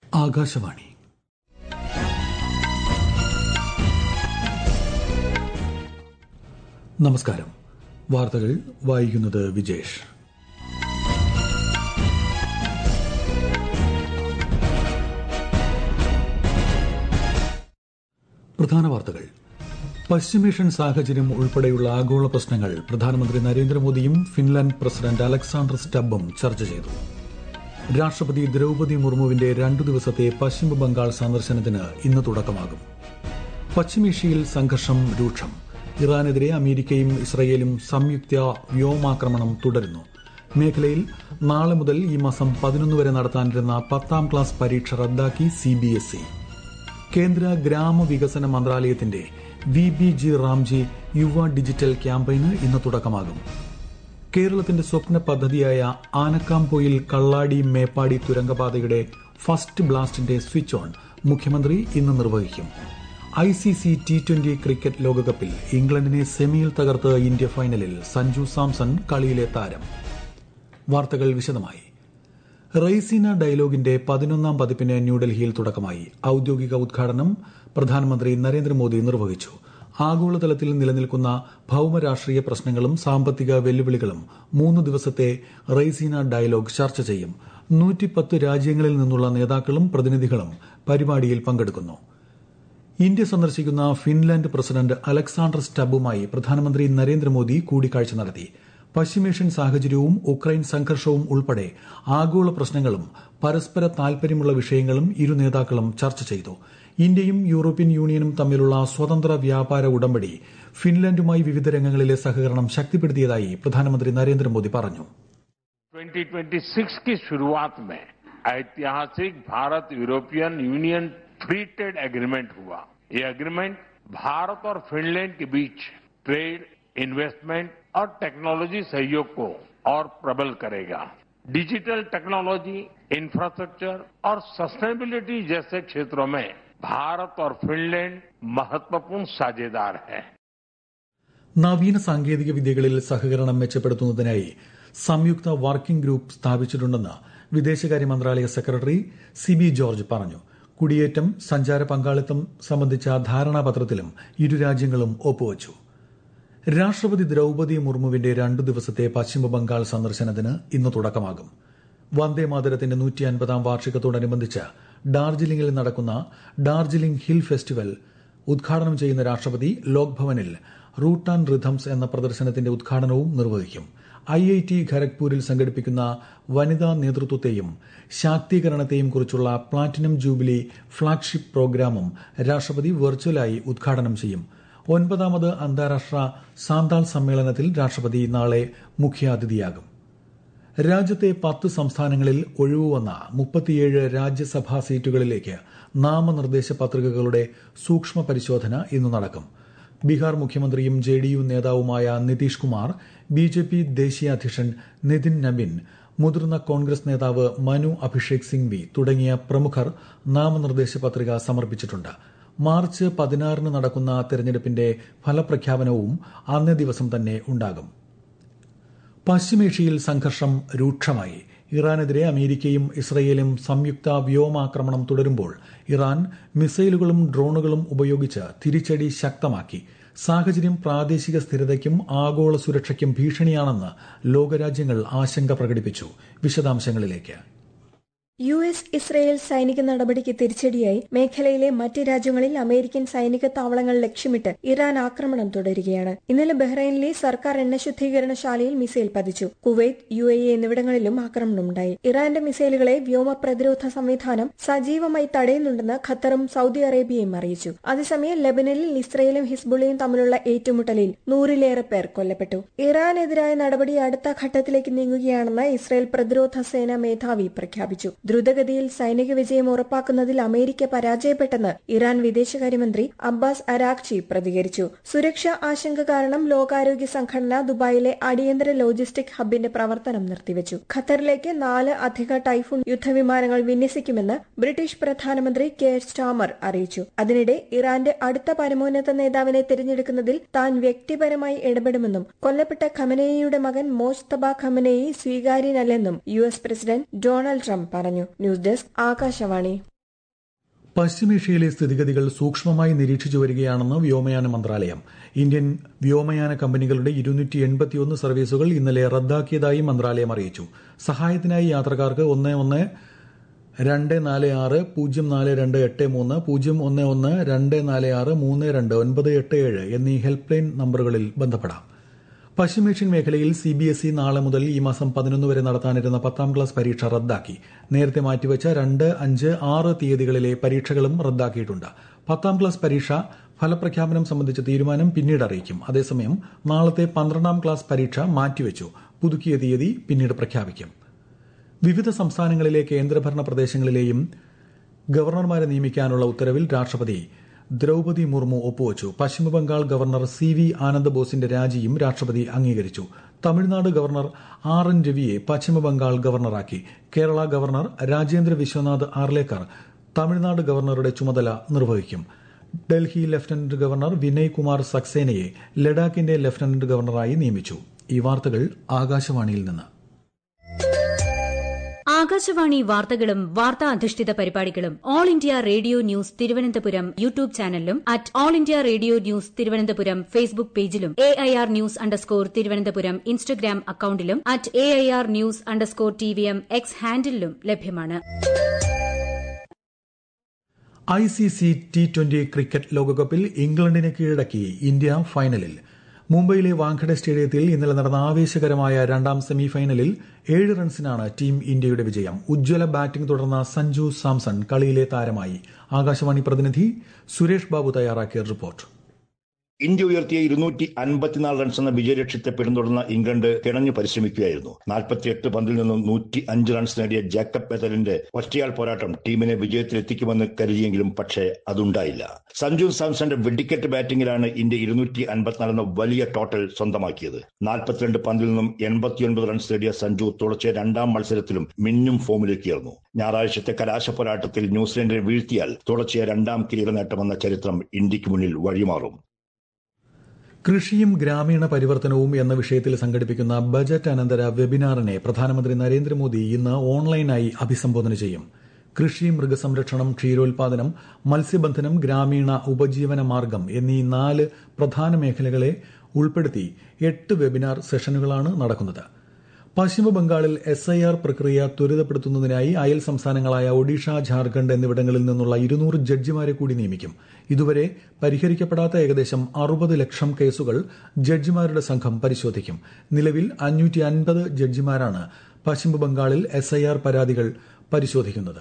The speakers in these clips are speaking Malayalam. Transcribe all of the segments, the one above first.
ആകാശവാണി നമസ്കാരം വാർത്തകൾ വായിക്കുന്നത് വിജേഷ് പ്രധാന വാർത്തകൾ പശ്ചിമേഷ്യൻ സാഹചര്യം ഉൾപ്പെടെയുള്ള ആഗോള പ്രശ്നങ്ങൾ പ്രധാനമന്ത്രി നരേന്ദ്രമോദിയും ഫിൻലാൻഡ് പ്രസിഡന്റ് അലക്സാണ്ടർ സ്റ്റബും ചർച്ച ചെയ്തു രാഷ്ട്രപതി ദ്രൌപതി മുർമുവിന്റെ രണ്ടു ദിവസത്തെ പശ്ചിമ ബംഗാൾ സന്ദർശനത്തിന് ഇന്ന് തുടക്കമാകും പശ്ചിമേഷ്യയിൽ സംഘർഷം രൂക്ഷം ഇറാനെതിരെ അമേരിക്കയും ഇസ്രയേലും സംയുക്ത വ്യോമാക്രമണം തുടരുന്നു മേഖലയിൽ നാളെ മുതൽ ഈ മാസം പതിനൊന്ന് വരെ നടത്താനിരുന്ന പത്താം ക്ലാസ് പരീക്ഷ റദ്ദാക്കി സിബിഎസ്ഇ കേന്ദ്ര ഗ്രാമവികസന മന്ത്രാലയത്തിന്റെ വി ബി ജി റാംജി യുവ ഡിജിറ്റൽ ക്യാമ്പയിന് ഇന്ന് തുടക്കമാകും കേരളത്തിന്റെ സ്വപ്ന പദ്ധതിയായ ആനക്കാംപൊയിൽ കള്ളാടി മേപ്പാടി തുരങ്കപാതയുടെ ഫസ്റ്റ് ബ്ലാസ്റ്റിന്റെ സ്വിച്ച് ഓൺ മുഖ്യമന്ത്രി ഇന്ന് നിർവഹിക്കും I C C T twenty cricket ലോകകപ്പിൽ ഇംഗ്ലണ്ടിനെ സെമിയിൽ തകർത്ത് ഇന്ത്യ ഫൈനലിൽ സഞ്ജു സാംസൺ കളിയിലെ താരം വാർത്തകൾ വിശദമായി റെയ്സീന ഡയലോഗിന്റെ പതിനൊന്നാം പതിപ്പിന് ന്യൂഡൽഹിയിൽ തുടക്കമായി ഔദ്യോഗിക ഉദ്ഘാടനം പ്രധാനമന്ത്രി നരേന്ദ്രമോദി നിർവഹിച്ചു ആഗോളതലത്തിൽ നിലനിൽക്കുന്ന ഭൌമരാഷ്ട്രീയ പ്രശ്നങ്ങളും സാമ്പത്തിക വെല്ലുവിളികളും മൂന്ന് ദിവസത്തെ റെയ്സീന ഡയലോഗ് ചർച്ച ചെയ്യും നൂറ്റിപ്പത്ത് രാജ്യങ്ങളിൽ നിന്നുള്ള നേതാക്കളും പ്രതിനിധികളും പരിപാടിയിൽ പങ്കെടുക്കുന്നു ഇന്ത്യ സന്ദർശിക്കുന്ന ഫിൻലാൻഡ് പ്രസിഡന്റ് അലക്സാണ്ടർ സ്റ്റബുമായി പ്രധാനമന്ത്രി നരേന്ദ്രമോദി കൂടിക്കാഴ്ച നടത്തി പശ്ചിമേഷ്യൻ സാഹചര്യവും ഉക്രൈൻ സംഘർഷവും ഉൾപ്പെടെ ആഗോള പ്രശ്നങ്ങളും പരസ്പര താൽപര്യമുള്ള വിഷയങ്ങളും ഇരു നേതാക്കളും ചർച്ച ചെയ്തു ഇന്ത്യയും യൂറോപ്യൻ യൂണിയനും തമ്മിലുള്ള സ്വതന്ത്ര വ്യാപാര ഉടമ്പടി ഫിൻലാൻഡുമായി വിവിധ രംഗങ്ങളിലെ സഹകരണം ശക്തിപ്പെടുത്തിയതായി പ്രധാനമന്ത്രി നരേന്ദ്രമോദി പറഞ്ഞു 2026 की शुरुआत में ऐतिहासिक Bharat European Union free trade agreement हुआ ये एग्रीमेंट भारत और फिनलैंड के बीच ट्रेड इन्वेस्टमेंट और टेक्नोलॉजी सहयोग को और प्रबल करेगा डिजिटल टेक्नोलॉजी इंफ्रास्ट्रक्चर और सस्टेनेबिलिटी जैसे क्षेत्रों में भारत और फिनलैंड महत्वपूर्ण साझेदार हैं നവീന സാങ്കേതിക വിദ്യകളിൽ സഹകരണം മെച്ചപ്പെടുത്തുന്നതിനായി സംയുക്ത വർക്കിംഗ് ഗ്രൂപ്പ് സ്ഥാപിച്ചിട്ടുണ്ടെന്ന് വിദേശകാര്യ മന്ത്രാലയ സെക്രട്ടറി സി ബി ജോർജ് പറഞ്ഞു കുടിയേറ്റം സഞ്ചാര പങ്കാളിത്തം സംബന്ധിച്ച ധാരണാപത്രത്തിലും ഇരു രാജ്യങ്ങളും ഒപ്പുവച്ചു രാഷ്ട്രപതി ദ്രൌപതി മുർമുവിന്റെ രണ്ടു ദിവസത്തെ പശ്ചിമബംഗാൾ സന്ദർശനത്തിന് ഇന്ന് തുടക്കമാകും വന്ദേ മാതരത്തിന്റെ നൂറ്റി അൻപതാം വാർഷികത്തോടനുബന്ധിച്ച് ഡാർജിലിംഗിൽ നടക്കുന്ന ഡാർജിലിംഗ് ഹിൽ ഫെസ്റ്റിവൽ ഉദ്ഘാടനം ചെയ്യുന്ന രാഷ്ട്രപതി ലോക്ഭവനിൽ റൂട്ട് ആൻഡ് റിഥംസ് എന്ന പ്രദർശനത്തിന്റെ ഉദ്ഘാടനവും നിർവഹിക്കും ഐ ഐ ടി ഖരഗ്പൂരിൽ സംഘടിപ്പിക്കുന്ന വനിതാ നേതൃത്വത്തെയും ശാക്തീകരണത്തെയും കുറിച്ചുള്ള പ്ലാറ്റിനം ജൂബിലി ഫ്ളാഗ്ഷിപ്പ് പ്രോഗ്രാമും രാഷ്ട്രപതി വെർച്വലായി ഉദ്ഘാടനം ചെയ്യും ഒൻപതാമത് അന്താരാഷ്ട്ര സാന്താൾ സമ്മേളനത്തിൽ രാഷ്ട്രപതി നാളെ മുഖ്യാതിഥിയാകും രാജ്യത്തെ പത്ത് സംസ്ഥാനങ്ങളിൽ ഒഴിവുവന്ന മുപ്പത്തിയേഴ് രാജ്യസഭാ സീറ്റുകളിലേക്ക് നാമനിർദ്ദേശ പത്രികകളുടെ സൂക്ഷ്മ പരിശോധന ഇന്ന് നടക്കും ബീഹാർ മുഖ്യമന്ത്രിയും ജെ ഡി യു നേതാവുമായ Nitish Kumar B J P ദേശീയ അധ്യക്ഷൻ നിതിൻ നബിൻ മുതിർന്ന കോൺഗ്രസ് നേതാവ് മനു അഭിഷേക് സിംഗ്വി തുടങ്ങിയ പ്രമുഖർ നാമനിർദ്ദേശ പത്രിക സമർപ്പിച്ചിട്ടുണ്ട് മാർച്ച് പതിനാറിന് നടക്കുന്ന തെരഞ്ഞെടുപ്പിന്റെ ഫലപ്രഖ്യാപനവും അന്നേ ദിവസം തന്നെ ഉണ്ടാകും പശ്ചിമേഷ്യയിൽ സംഘർഷം രൂക്ഷമായി ഇറാനെതിരെ അമേരിക്കയും ഇസ്രയേലും സംയുക്ത വ്യോമാക്രമണം തുടരുമ്പോൾ ഇറാൻ മിസൈലുകളും ഡ്രോണുകളും ഉപയോഗിച്ച് തിരിച്ചടി ശക്തമാക്കി സാഹചര്യം പ്രാദേശിക സ്ഥിരതയ്ക്കും ആഗോള സുരക്ഷയ്ക്കും ഭീഷണിയാണെന്ന് ലോകരാജ്യങ്ങൾ ആശങ്ക പ്രകടിപ്പിച്ചു വിശദാംശങ്ങളിലേക്ക് യു എസ് ഇസ്രയേൽ സൈനിക നടപടിക്ക് തിരിച്ചടിയായി മേഖലയിലെ മറ്റ് രാജ്യങ്ങളിൽ അമേരിക്കൻ സൈനിക താവളങ്ങൾ ലക്ഷ്യമിട്ട് ഇറാൻ ആക്രമണം തുടരുകയാണ് ഇന്നലെ ബഹ്റൈനിലെ സർക്കാർ എണ്ണ ശുദ്ധീകരണശാലയിൽ മിസൈൽ പതിച്ചു കുവൈത്ത് യു എ എന്നിവിടങ്ങളിലും ആക്രമണമുണ്ടായി ഇറാന്റെ മിസൈലുകളെ വ്യോമ പ്രതിരോധ സംവിധാനം സജീവമായി തടയുന്നുണ്ടെന്ന് ഖത്തറും സൗദി അറേബ്യയും അറിയിച്ചു അതേസമയം ലെബനനിൽ ഇസ്രയേലും ഹിസ്ബുള്ളയും തമ്മിലുള്ള ഏറ്റുമുട്ടലിൽ നൂറിലേറെ പേർ കൊല്ലപ്പെട്ടു ഇറാനെതിരായ നടപടി അടുത്ത ഘട്ടത്തിലേക്ക് നീങ്ങുകയാണെന്ന് ഇസ്രയേൽ പ്രതിരോധ സേന മേധാവി പ്രഖ്യാപിച്ചു ദ്രുതഗതിയിൽ സൈനിക വിജയം ഉറപ്പാക്കുന്നതിൽ അമേരിക്ക പരാജയപ്പെട്ടെന്ന് ഇറാൻ വിദേശകാര്യമന്ത്രി അബ്ബാസ് അരാക്ചി പ്രതികരിച്ചു സുരക്ഷാ ആശങ്ക കാരണം ലോകാരോഗ്യ സംഘടന ദുബായിലെ അടിയന്തര ലോജിസ്റ്റിക് ഹബിന്റെ പ്രവർത്തനം നിർത്തിവച്ചു ഖത്തറിലേക്ക് നാല് അധിക ടൈഫൂൺ യുദ്ധവിമാനങ്ങൾ വിന്യസിക്കുമെന്ന് ബ്രിട്ടീഷ് പ്രധാനമന്ത്രി കെയർ സ്റ്റാമർ അറിയിച്ചു അതിനിടെ ഇറാന്റെ അടുത്ത പരമോന്നത നേതാവിനെ തിരഞ്ഞെടുക്കുന്നതിൽ താൻ വ്യക്തിപരമായി ഇടപെടുമെന്നും കൊല്ലപ്പെട്ട ഖമനേയിയുടെ മകൻ മോജ്തബ ഖമനേയി സ്വീകാര്യനല്ലെന്നും U S president Donald Trump പറഞ്ഞു ന്യൂസ് ഡെസ്ക് ആകാശവാണി പശ്ചിമേഷ്യയിലെ സ്ഥിതിഗതികൾ സൂക്ഷ്മമായി നിരീക്ഷിച്ചു വരികയാണെന്ന് വ്യോമയാന മന്ത്രാലയം ഇന്ത്യൻ വ്യോമയാന കമ്പനികളുടെ ഇരുന്നൂറ്റി എൺപത്തിയൊന്ന് സർവീസുകൾ ഇന്നലെ റദ്ദാക്കിയതായി മന്ത്രാലയം അറിയിച്ചു സഹായത്തിനായി യാത്രക്കാർക്ക് ഒന്ന് ഒന്ന് രണ്ട് നാല് ആറ് പൂജ്യം നാല് രണ്ട് എട്ട് മൂന്ന് പൂജ്യം ഒന്ന് ഒന്ന് രണ്ട് നാല് ആറ് മൂന്ന് രണ്ട് ഒൻപത് എട്ട് ഏഴ് എന്നീ ഹെൽപ്പ് ലൈൻ നമ്പറുകളിൽ ബന്ധപ്പെടാം പശ്ചിമേഷ്യൻ മേഖലയിൽ സി ബി എസ് ഇ നാളെ മുതൽ ഈ മാസം പതിനൊന്ന് വരെ നടത്താനിരുന്ന പത്താം ക്ലാസ് പരീക്ഷ റദ്ദാക്കി നേരത്തെ മാറ്റിവച്ച രണ്ട് അഞ്ച് ആറ് തീയതികളിലെ പരീക്ഷകളും റദ്ദാക്കിയിട്ടുണ്ട് പത്താം ക്ലാസ് പരീക്ഷ ഫലപ്രഖ്യാപനം സംബന്ധിച്ച തീരുമാനം പിന്നീട് അറിയിക്കും അതേസമയം നാളത്തെ പന്ത്രണ്ടാം ക്ലാസ് പരീക്ഷ മാറ്റിവച്ചു പുതുക്കിയ തീയതി പിന്നീട് പ്രഖ്യാപിക്കും വിവിധ സംസ്ഥാനങ്ങളിലെ കേന്ദ്രഭരണ പ്രദേശങ്ങളിലെയും ഗവർണർമാരെ നിയമിക്കാനുള്ള ഉത്തരവിൽ രാഷ്ട്രപതി ദ്രൌപതി മുർമു ഒപ്പുവച്ചു പശ്ചിമബംഗാൾ ഗവർണർ സി വി ആനന്ദബോസിന്റെ രാജിയും രാഷ്ട്രപതി അംഗീകരിച്ചു തമിഴ്നാട് ഗവർണർ ആർ എൻ രവിയെ പശ്ചിമബംഗാൾ ഗവർണറാക്കി കേരള ഗവർണർ രാജേന്ദ്ര വിശ്വനാഥ് ആർലേക്കർ തമിഴ്നാട് ഗവർണറുടെ ചുമതല നിർവഹിക്കും ഡൽഹി ലഫ്റ്റനന്റ് ഗവർണർ വിനയ് കുമാർ സക്സേനയെ ലഡാക്കിന്റെ ലഫ്റ്റനന്റ് ഗവർണറായി നിയമിച്ചു ഈ വാർത്തകൾ ആകാശവാണിയിൽ നിന്ന് ആകാശവാണി വാർത്തകളും വാർത്താ അധിഷ്ഠിത പരിപാടികളും all India radio news Thiruvananthapuram YouTube ചാനലിലും at all India radio news Thiruvananthapuram Facebook പേജിലും A I R news underscore Thiruvananthapuram Instagram അക്കൌണ്ടിലും at A I R news underscore T V M X ഹാൻഡിലും ലഭ്യമാണ് I C C T twenty cricket ലോകകപ്പിൽ ഇംഗ്ലണ്ടിനെ കീഴടക്കി ഇന്ത്യ ഫൈനലിൽ മുംബൈയിലെ വാങ്കഡെ സ്റ്റേഡിയത്തിൽ ഇന്നലെ നടന്ന ആവേശകരമായ രണ്ടാം സെമിഫൈനലിൽ ഏഴ് റൺസിനാണ് ടീം ഇന്ത്യയുടെ വിജയം ഉജ്ജ്വല ബാറ്റിംഗ് തുടർന്ന സഞ്ജു സാംസൺ കളിയിലെ താരമായി ആകാശവാണി പ്രതിനിധി സുരേഷ് ബാബു തയ്യാറാക്കിയ റിപ്പോർട്ട് ഇന്ത്യ ഉയർത്തിയ ഇരുന്നൂറ്റി അൻപത്തിനാല് റൺസ് എന്ന വിജയലക്ഷ്യത്തെ പിന്തുടർന്ന ഇംഗ്ലണ്ട് കിണഞ്ഞു പരിശ്രമിക്കുകയായിരുന്നു നാൽപ്പത്തിയെട്ട് പന്തിൽ നിന്നും നൂറ്റി അഞ്ച് റൺസ് നേടിയ ജാക്കബ് ബെതലിന്റെ ഒറ്റയാൾ പോരാട്ടം ടീമിനെ വിജയത്തിലെത്തിക്കുമെന്ന് കരുതിയെങ്കിലും പക്ഷേ അതുണ്ടായില്ല സഞ്ജു സാംസന്റെ വെടിക്കെട്ട് ബാറ്റിംഗിലാണ് ഇന്ത്യ ഇരുന്നൂറ്റി അൻപത്തിനാല് എന്ന വലിയ ടോട്ടൽ സ്വന്തമാക്കിയത് നാൽപ്പത്തിരണ്ട് പന്തിൽ നിന്നും എൺപത്തിയൊൻപത് റൺസ് നേടിയ സഞ്ജു തുടർച്ചയായ രണ്ടാം മത്സരത്തിലും മിന്നും ഫോമിലേക്കായിരുന്നു ഞായറാഴ്ചത്തെ കലാശ പോരാട്ടത്തിൽ ന്യൂസിലൻഡിനെ വീഴ്ത്തിയാൽ തുടർച്ചയായ രണ്ടാം കിരീട നേട്ടമെന്ന ചരിത്രം ഇന്ത്യക്ക് മുന്നിൽ വഴിമാറും കൃഷിയും ഗ്രാമീണ പരിവർത്തനവും എന്ന വിഷയത്തിൽ സംഘടിപ്പിക്കുന്ന ബജറ്റ് അനന്തര വെബിനാറിനെ പ്രധാനമന്ത്രി നരേന്ദ്രമോദി ഇന്ന് ഓൺലൈനായി അഭിസംബോധന ചെയ്യും കൃഷി മൃഗസംരക്ഷണം ക്ഷീരോത്പാദനം മത്സ്യബന്ധനം ഗ്രാമീണ ഉപജീവന മാർഗം എന്നീ നാല് പ്രധാന മേഖലകളെ ഉൾപ്പെടുത്തി എട്ട് വെബിനാർ സെഷനുകളാണ് നടക്കുന്നത് പശ്ചിമ ബംഗാളിൽ എസ് ഐ ആർ പ്രക്രിയ ത്വരിതപ്പെടുത്തുന്നതിനായി അയൽ സംസ്ഥാനങ്ങളായ ഒഡീഷ ഝാർഖണ്ഡ് എന്നിവിടങ്ങളിൽ നിന്നുള്ള ഇരുന്നൂറ് ജഡ്ജിമാരെ കൂടി നിയമിക്കും ഇതുവരെ പരിഹരിക്കപ്പെടാത്ത ഏകദേശം അറുപത് ലക്ഷം കേസുകൾ ജഡ്ജിമാരുടെ സംഘം പരിശോധിക്കും നിലവിൽ അഞ്ഞൂറ്റി അൻപത് ജഡ്ജിമാരാണ് പശ്ചിമ ബംഗാളിൽ എസ് ഐ ആർ പരാതികൾ പരിശോധിക്കുന്നത്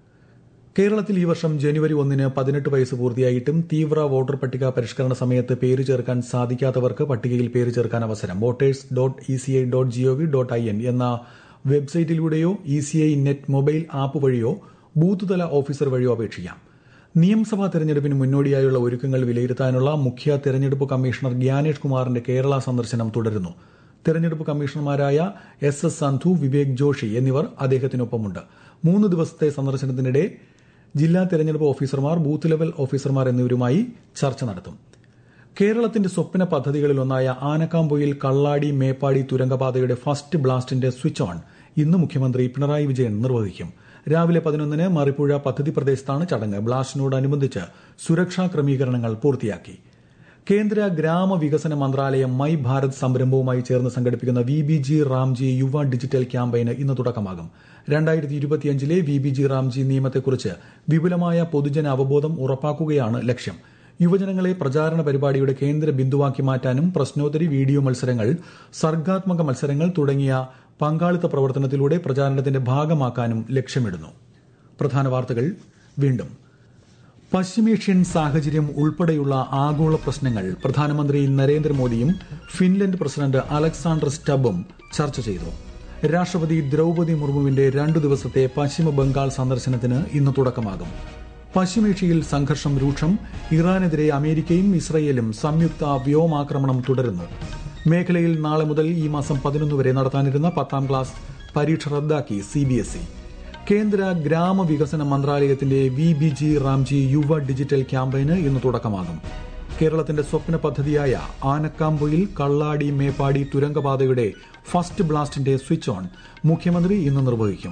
കേരളത്തിൽ ഈ വർഷം ജനുവരി ഒന്നിന് പതിനെട്ട് വയസ്സ് പൂർത്തിയായിട്ടും തീവ്ര വോട്ടർ പട്ടിക പരിഷ്കരണ സമയത്ത് പേര് ചേർക്കാൻ സാധിക്കാത്തവർക്ക് പട്ടികയിൽ പേര് ചേർക്കാൻ അവസരം voters dot E C I dot G O V dot I N എന്ന വെബ്സൈറ്റിലൂടെയോ E C I net mobile app വഴിയോ ബൂത്ത് തല ഓഫീസർ വഴിയോ അപേക്ഷിക്കാം നിയമസഭാ തെരഞ്ഞെടുപ്പിന് മുന്നോടിയായുള്ള ഒരുക്കങ്ങൾ വിലയിരുത്താനുള്ള മുഖ്യ തെരഞ്ഞെടുപ്പ് കമ്മീഷണർ ഗ്യാനേഷ് കുമാറിന്റെ കേരള സന്ദർശനം തുടരുന്നു തെരഞ്ഞെടുപ്പ് കമ്മീഷണർമാരായ എസ് എസ് സന്ധു വിവേക് ജോഷി എന്നിവർ അദ്ദേഹത്തിനൊപ്പമുണ്ട് മൂന്ന് ദിവസത്തെ സന്ദർശനത്തിനിടെ ജില്ലാ തെരഞ്ഞെടുപ്പ് ഓഫീസർമാർ ബൂത്ത് ലെവൽ ഓഫീസർമാർ എന്നിവരുമായി ചർച്ച നടത്തും കേരളത്തിന്റെ സ്വപ്ന പദ്ധതികളിലൊന്നായ ആനക്കാമ്പൊയിൽ കള്ളാടി മേപ്പാടി തുരങ്കപാതയുടെ ഫസ്റ്റ് ബ്ലാസ്റ്റിന്റെ സ്വിച്ച് ഓൺ ഇന്ന് മുഖ്യമന്ത്രി പിണറായി വിജയൻ നിർവഹിക്കും രാവിലെ പതിനൊന്നിന് മറിപ്പുഴ പദ്ധതി പ്രദേശത്താണ് ചടങ്ങ് ബ്ലാസ്റ്റിനോടനുബന്ധിച്ച് സുരക്ഷാ ക്രമീകരണങ്ങൾ പൂർത്തിയാക്കി കേന്ദ്ര ഗ്രാമവികസന മന്ത്രാലയം മൈ ഭാരത് സംരംഭവുമായി ചേർന്ന് സംഘടിപ്പിക്കുന്ന വി ബി ജി റാംജി യുവ ഡിജിറ്റൽ ക്യാമ്പയിന് ഇന്ന് തുടക്കമാകും രണ്ടായിരത്തി ഇരുപത്തിയഞ്ചിലെ വി ബി ജി റാംജി നിയമത്തെക്കുറിച്ച് വിപുലമായ പൊതുജന അവബോധം ഉറപ്പാക്കുകയാണ് ലക്ഷ്യം യുവജനങ്ങളെ പ്രചാരണ പരിപാടിയുടെ കേന്ദ്ര ബിന്ദുവാക്കി മാറ്റാനും പ്രശ്നോത്തരി വീഡിയോ മത്സരങ്ങൾ സർഗാത്മക മത്സരങ്ങൾ തുടങ്ങിയ പങ്കാളിത്ത പ്രവർത്തനത്തിലൂടെ പ്രചാരണത്തിന്റെ ഭാഗമാക്കാനും ലക്ഷ്യമിടുന്നു പ്രധാന വാർത്തകൾ വീണ്ടും പശ്ചിമേഷ്യൻ സാഹചര്യം ഉൾപ്പെടെയുള്ള ആഗോള പ്രശ്നങ്ങൾ പ്രധാനമന്ത്രി നരേന്ദ്രമോദിയും ഫിൻലൻഡ് പ്രസിഡന്റ് അലക്സാണ്ടർ സ്റ്റബും ചർച്ച ചെയ്തു രാഷ്ട്രപതി ദ്രൌപതി മുർമുവിന്റെ രണ്ടു ദിവസത്തെ പശ്ചിമ ബംഗാൾ സന്ദർശനത്തിന് ഇന്ന് തുടക്കമാകും പശ്ചിമേഷ്യയിൽ സംഘർഷം രൂക്ഷം ഇറാനെതിരെ അമേരിക്കയും ഇസ്രയേലും സംയുക്ത വ്യോമാക്രമണം തുടരുന്നു മേഖലയിൽ നാളെ മുതൽ ഈ മാസം പതിനൊന്ന് വരെ നടത്താനിരുന്ന പത്താം ക്ലാസ് പരീക്ഷ റദ്ദാക്കി സിബിഎസ്ഇ കേന്ദ്ര ഗ്രാമവികസന മന്ത്രാലയത്തിന്റെ വി ബി ജി റാംജി യുവ ഡിജിറ്റൽ ക്യാമ്പയിന് ഇന്ന് തുടക്കമാകും കേരളത്തിന്റെ സ്വപ്ന പദ്ധതിയായ ആനക്കാമ്പൊയിൽ കള്ളാടി മേപ്പാടി തുരങ്കപാതയുടെ ഫസ്റ്റ് ബ്ലാസ്റ്റിന്റെ സ്വിച്ച് ഓൺ മുഖ്യമന്ത്രി ഇന്ന് നിർവഹിക്കും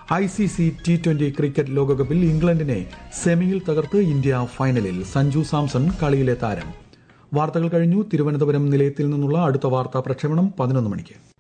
I C C T twenty cricket ലോകകപ്പിൽ ഇംഗ്ലണ്ടിനെ സെമിയിൽ തകർത്ത് ഇന്ത്യ ഫൈനലിൽ സഞ്ജു സാംസൺ കളിയിലെ താരം വാർത്തകൾ കഴിഞ്ഞു തിരുവനന്തപുരം നിലയത്തിൽ നിന്നുള്ള അടുത്ത വാർത്താ പ്രക്ഷേപണം പതിനൊന്ന് മണിക്ക്